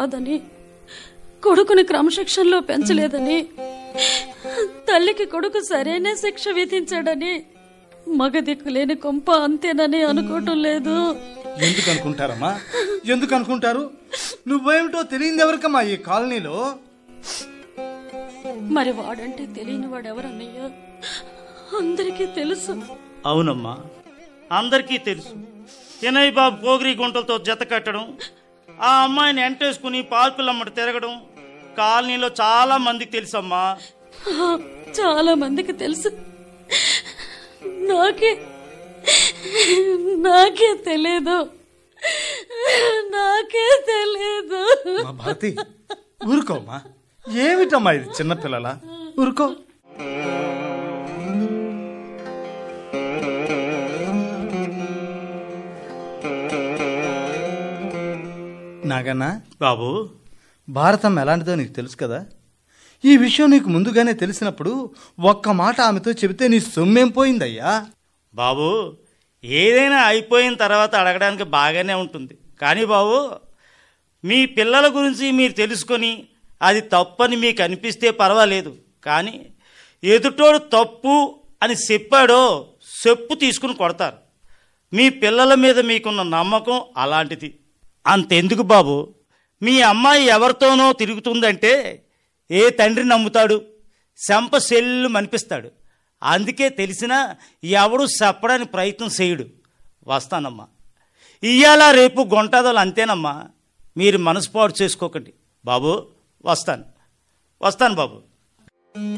కాదని కొడుకుని క్రమశిక్షణలో పెంచలేదని తల్లికి కొడుకు సరైన శిక్ష విధించాడని మగ దిక్కు లేని కొంప అంతేనని అనుకోవటం లేదు ఎందుకు అనుకుంటారమ్మా ఎందుకు అనుకుంటారు నువ్వేమిటో తెలియదు ఎవరికమ్మా ఈ కాలనీలో మరి వాడంటే తెలియని వాడెవరన్నయ్యా అందరికీ తెలుసు అవునమ్మా అందరికీ తెలుసు చిన్నయ్య బాబు పోగిరి గుంటలతో జత కట్టడం ఆ అమ్మాయిని ఎంటేసుకుని పార్కులమ్మట తిరగడం కాలనీలో చాలా మందికి తెలుసమ్మా చాలా మందికి తెలుసు నాకే నాకే తెలియదు నాకే తెలియదు మా భారతి ఊరుకోమ్మా ఏమిటమ్మా ఇది చిన్నపిల్లల ఊరుకో నాగన్నా బాబు భారతం ఎలాంటిదో నీకు తెలుసు కదా ఈ విషయం నీకు ముందుగానే తెలిసినప్పుడు ఒక్క మాట ఆమెతో చెబితే నీ సొమ్మేం పోయిందయ్యా బాబు ఏదైనా అయిపోయిన తర్వాత అడగడానికి బాగానే ఉంటుంది కానీ బాబు మీ పిల్లల గురించి మీరు తెలుసుకొని అది తప్పని మీకు అనిపిస్తే పర్వాలేదు కానీ ఎదుటోడు తప్పు అని చెప్పాడో చెప్పు తీసుకుని కొడతారు మీ పిల్లల మీద మీకున్న నమ్మకం అలాంటిది అంతెందుకు బాబు మీ అమ్మాయి ఎవరితోనో తిరుగుతుందంటే ఏ తండ్రి నమ్ముతాడు శంప సెల్లు మనిపిస్తాడు అందుకే తెలిసినా ఎవడు చెప్పడానికి ప్రయత్నం చేయడు వస్తానమ్మా ఇయ్యాల రేపు గొంటదలు అంతేనమ్మా మీరు మనసుపాటు చేసుకోకండి బాబు వస్తాను వస్తాను బాబు